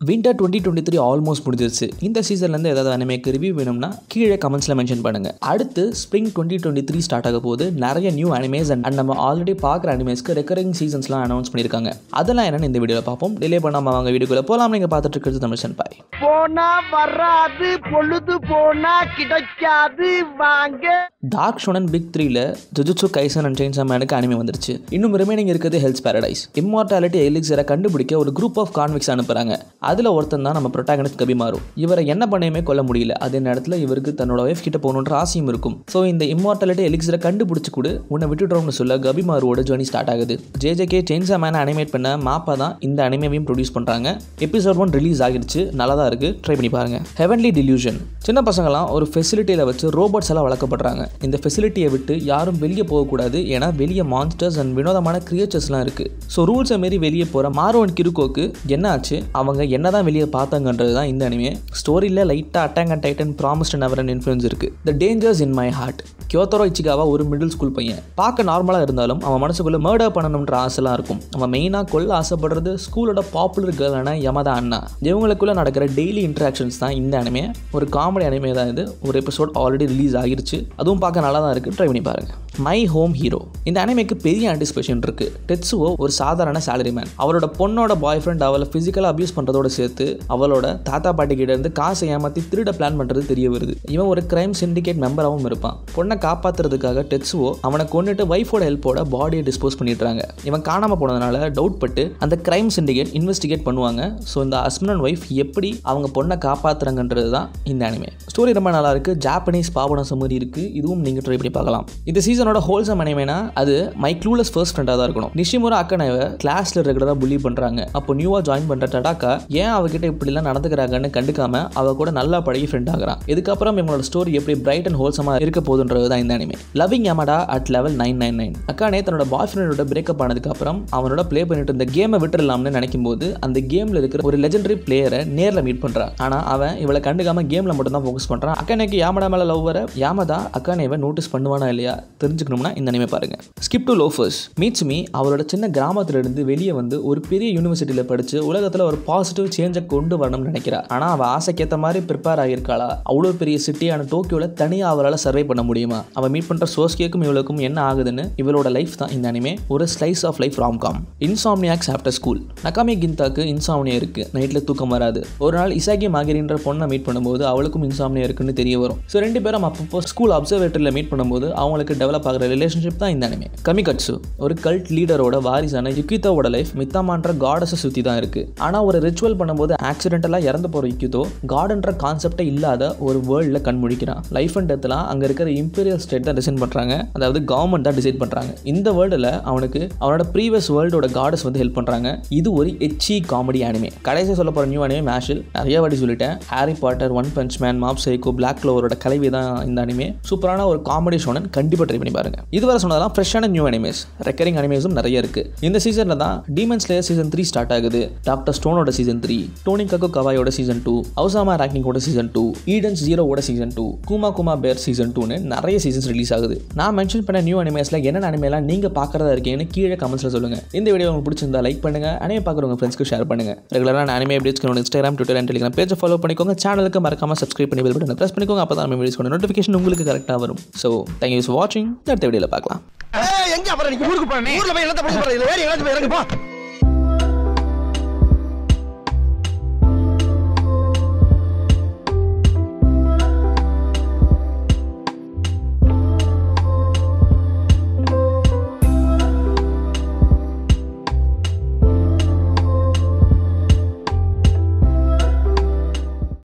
winter twenty twenty three almost முடிஞ்சிருச்சு இந்த சீசன்லேருந்து ஏதாவது அனிமேக்கு ரிவ்யூ வேணும்னா கீழே கமெண்ட்ஸில் மென்ஷன் பண்ணுங்க அடுத்து spring twenty twenty three start ஆக போது நிறைய நியூ அனிமேஸ் அண்ட் நம்ம ஆல்ரெடி பார்க்குற அனிமேஸ்க்கு ரெக்கரிங் சீசன்ஸ்லாம் அனௌன்ஸ் பண்ணியிருக்காங்க அதெல்லாம் என்னன்னு இந்த வீடியோவில் பார்ப்போம் டிலே பண்ணாமல் வாங்க வீடியோக்குள்ள போகலாம் நீங்கள் பார்த்துட்டு இருக்கிறது தமிழ் பாய் போனா வராது பொழுது போனா கிடைக்காது வாங்க டார்க் ஷோனன் பிக் த்ரீல ஜுஜுட்சு கைசன் அண்ட் செயின்ஸ் மேனுக்கு அனிமே வந்துருச்சு இன்னும் ரிமைனிங் இருக்குது ஹெல்ஸ் பேரடைஸ் இம்மார்டாலிட்டி எலிக்ஸரை கண்டுபிடிக்க ஒரு குரூப் ஆஃப் கான்விக்ஸ் அனுப்புறாங்க அதில் ஒருத்தன் தான் நம்ம ப்ரொட்டாகனிஸ்ட் கபிமாரு இவரை என்ன பண்ணியுமே கொல்ல முடியல அதே நேரத்தில் இவருக்கு தன்னோட ஒய்ஃப் கிட்ட போகணுன்ற ஆசையும் இருக்கும் ஸோ இந்த இம்மார்டாலிட்டி எலிக்ஸரை கண்டுபிடிச்சு கூட உன்னை விட்டுடுறோம்னு சொல்ல கபிமாருவோட ஜேர்னி ஸ்டார்ட் ஆகுது ஜேஜேகே செயின்ஸா மேனை அனிமேட் பண்ண மாப்பா தான் இந்த அனிமேவையும் ப்ரொடியூஸ் பண்ணுறாங்க எபிசோட் ஒன் ரிலீஸ் ஆகிடுச்சு நல்லா தான் இருக்குது ட்ரை பண்ணி பாருங்க ஹெவன்லி டில்யூஷன் சின்ன பசங்களாம் ஒரு ஃபெசிலிட்டியில் வச்சு ரோபோட்ஸ் எல்லாம் வளர்க்கப்படுறாங்க இந்த ஃபெசிலிட்டியை விட்டு யாரும் வெளியே போகக்கூடாது ஏன்னா வெளியே மான்ஸ்டர்ஸ் அண்ட் வினோதமான கிரியேச்சர்ஸ்லாம் இருக்குது ஸோ ரூல்ஸை மாரி வெளியே போகிற மாரோன் கிருக்கோக்கு என்ன ஆச்சு அவங்க என்ன தான் வெளியே பார்த்தாங்கன்றது தான் இந்த அனிமே ஸ்டோரியில் லைட்டாக attack and titan promised never and influence இருக்குது the dangers in my heart Kyotaro Ichikawa ஒரு மிடில் ஸ்கூல் பையன் பார்க்க நார்மலாக இருந்தாலும் அவன் மனசுக்குள்ளே மர்டர் பண்ணணுன்ற ஆசைலாம் இருக்கும் அவன் மெயினாக கொல்ல ஆசைப்படுறது ஸ்கூலோட பாப்புலர் கேர்ளான யமதா அண்ணா இவங்களுக்குள்ள நடக்கிற டெய்லி இன்ட்ராக்ஷன்ஸ் தான் இந்த அனிமே ஒரு காமெடி அனிமே தான் இது ஒரு எபிசோட் ஆல்ரெடி ரிலீஸ் ஆகிருச்சு அதுவும் பார்க்க நல்லா தான் இருக்குது ட்ரை பண்ணி பாருங்க மை ஹோம் ஹீரோ இந்த அனிமேக்கு பெரிய ஆன்டிசிபேஷன் இருக்கு டெட்ஸுவோ ஒரு சாதாரண salary மேன் அவளோட பொண்ணோட பாய் ஃப்ரெண்ட் அவளை ஃபிசிக்கலாக அபியூஸ் பண்ணுறதோட சேர்த்து அவளோட தாத்தா பாட்டி கிட்ட இருந்து காசை ஏமாற்றி திருட பிளான் பண்ணுறது தெரிய வருது இவன் ஒரு கிரைம் சிண்டிகேட் மெம்பராகவும் இருப்பான் பொண்ணை காப்பாத்துறதுக்காக டெட்ஸுவோ அவனை கொண்டுட்டு ஒய்ஃபோட ஹெல்ப்போட பாடியை டிஸ்போஸ் பண்ணிடுறாங்க இவன் காணாமல் போனதுனால டவுட் பட்டு அந்த கிரைம் சிண்டிகேட் இன்வெஸ்டிகேட் பண்ணுவாங்க ஸோ இந்த ஹஸ்பண்ட் அண்ட் ஒய்ஃப் எப்படி அவங்க பொண்ணை காப்பாத்துறாங்கன்றது தான் இந்த அனிமே ஸ்டோரி ரொம்ப நல்லா இருக்கு ஜாப்பனீஸ் பாவன சம்மதி இருக்கு இதுவும் நீங்கள் ட்ரை பண்ணி பார்க்கலாம் இந்த சீசனோட ஹோல்சம் அனிமேனா அது மை க்ளூலஸ் ஃபர்ஸ்ட் ஃப்ரெண்டாக தான் இருக்கணும் நிஷிமுரா அக்கனைவை கிளாஸில் ரெகுலராக புள்ளி பண்ணுறாங்க அப்போ நியூவாக ஜாயின் பண்ணுற டடாக்கா ஏன் அவகிட்ட இப்படிலாம் நடந்துக்கிறாங்கன்னு கண்டுக்காம அவ கூட நல்லா பழகி ஃப்ரெண்ட் ஆகிறான் இதுக்கப்புறம் இவங்களோட ஸ்டோரி எப்படி பிரைட் அண்ட் ஹோல்சமாக இருக்க போகுதுன்றது தான் இந்த anime loving Yamada at level nine nine nine Akane தன்னோட பாய் ஃப்ரெண்டோட பிரேக்கப் ஆனதுக்கப்புறம் அவனோட ப்ளே பண்ணிட்டு இருந்த கேமை விட்டுடலாம்னு நினைக்கும் போது அந்த கேமில் இருக்கிற ஒரு லெஜெண்டரி பிளேயரை நேரில் மீட் பண்ணுறான் ஆனால் அவன் இவளை கண்டுக்காம கேமில் மட்டும் தான் ஃபோக்கஸ் பண்ணுறான் அக்கானேக்கு யாமடா மேலே லவ் வர யாமதா அக்கானேவை நோட்டீஸ் பண்ணுவானா இல்லையா தெரிஞ்சுக்கணும்னா இந்த அனிமே பாருங்க skip to loafers meets me அவளோட சின்ன கிராமத்துல இருந்து வெளியே வந்து ஒரு பெரிய யூனிவர்சிட்டியில் படித்து உலகத்தில் ஒரு பாசிட்டிவ் சேஞ்சை கொண்டு வரணும்னு நினைக்கிறா ஆனால் அவள் ஆசைக்கேற்ற மாதிரி ப்ரிப்பேர் ஆகியிருக்காளா அவ்வளோ பெரிய சிட்டியான டோக்கியோவில் தனியாக அவளால் சர்வை பண்ண முடியுமா அவள் மீட் பண்ணுற சோஸ்கேக்கும் இவளுக்கும் என்ன ஆகுதுன்னு இவளோட லைஃப் தான் இந்த அனிமே ஒரு slice of life romcom insomniacs after school Nakami கிந்தாக்கு இன்சாம்னியா இருக்கு நைட்டில் தூக்கம் வராது ஒரு நாள் இசாகி மாகிரின்ற பொண்ணை மீட் பண்ணும்போது அவளுக்கும் இன்சாம்னியா இருக்குன்னு தெரிய வரும் ஸோ ரெண்டு பேரும் அப்பப்போ ஸ்கூல் அப்சர்வேட்டரியில் மீட் பண்ணும்போது அவங்களுக்கு டெவலப் ஆகிற ரிலேஷன்ஷிப் தான் இந்த அனிமே கமிகட்சு ஒரு கல்ட் லீடரோட வாரிசான யுகிதோவோட லைஃப் மித்தாமான்ற காடஸை சுற்றி தான் இருக்கு ஆனால் ஒரு ரிச்சுவல் பண்ணும்போது ஆக்சிடென்டலாக இறந்து போகிற யுகிதோ காடுன்ற கான்செப்டே இல்லாத ஒரு வேர்ல்டில் கண்முழிக்கிறான் லைஃப் அண்ட் டெத்லாம் அங்கே இருக்கிற இம்பீரியல் ஸ்டேட் தான் டிசைன் பண்ணுறாங்க அதாவது கவர்மெண்ட் தான் டிசைட் பண்ணுறாங்க இந்த வேர்ல்டில் அவனுக்கு அவனோட ப்ரீவியஸ் வேர்ல்டோட காடஸ் வந்து ஹெல்ப் பண்ணுறாங்க இது ஒரு எச்சி காமெடி அனிமே கடைசி சொல்ல போகிற நியூ அனிமே மேஷில் நிறைய வாட்டி சொல்லிட்டேன் Harry Potter one punch man Mob Psycho Black க்ளோவரோட கலவை தான் இந்த அனிமே சூப்பரான ஒரு காமெடி ஷோனன் கண்டிப்பாக ட்ரை பண்ணி பாருங்க இதுவரை சொன்னதெல்லாம் ஃப்ரெஷ்ஷான நியூ அனிமேஸ் ரெக்கரிங் அனிமேஸும் நிறைய இருக்கு இந்த சீசனில் தான் demon slayer season three start ஆகுது டாக்டர் ஸ்டோனோட சீசன் த்ரீ டோனி கக்கு கவாயோட சீசன் டூ ஹவுசாமா ரேங்கிங்கோட சீசன் டூ ஈடன்ஸ் ஜீரோவோட season two Kuma Kuma bear season டூன்னு நிறைய சீசன்ஸ் ரிலீஸ் ஆகுது நான் மென்ஷன் பண்ண நியூ அனிமேஸில் என்னென்ன அனிமேலாம் நீங்கள் பார்க்குறதா இருக்கீங்கன்னு கீழே கமெண்ட்ஸில் சொல்லுங்கள் இந்த வீடியோ உங்களுக்கு பிடிச்சிருந்தா லைக் பண்ணுங்க அனிமே பார்க்குறவங்க ஃப்ரெண்ட்ஸ்க்கு ஷேர் பண்ணுங்க ரெகுலரான அனிமே அப்டேட்ஸ்க்கு இன்ஸ்டாகிராம் ட்விட்டர் அண்ட் டெலிகிராம் பேஜை ஃபாலோ பண்ணிக்கோங்க சேனலுக்கு மறக்காம சப்ஸ்கிரைப் பண்ணி பெல் பட்டனை ப்ரெஸ் பண்ணிக்கோங்க அப்போ தான் வீடியோஸ் கொண்டு நோட்டிஃபிகேஷன் உங்களுக்கு கரெக்டாக வரும் ஸோ தேங்க்யூ ஃபார் வாட்சிங் அடுத்த வீடியோவில் பார்க்கலாம் எங்க அப்புறம் நீங்க ஊருக்கு போறேன் ஊர்ல போய் என்னத்த பண்ண போறேன் வேற எங்கேயாச்சும் போய் இறங்கு போ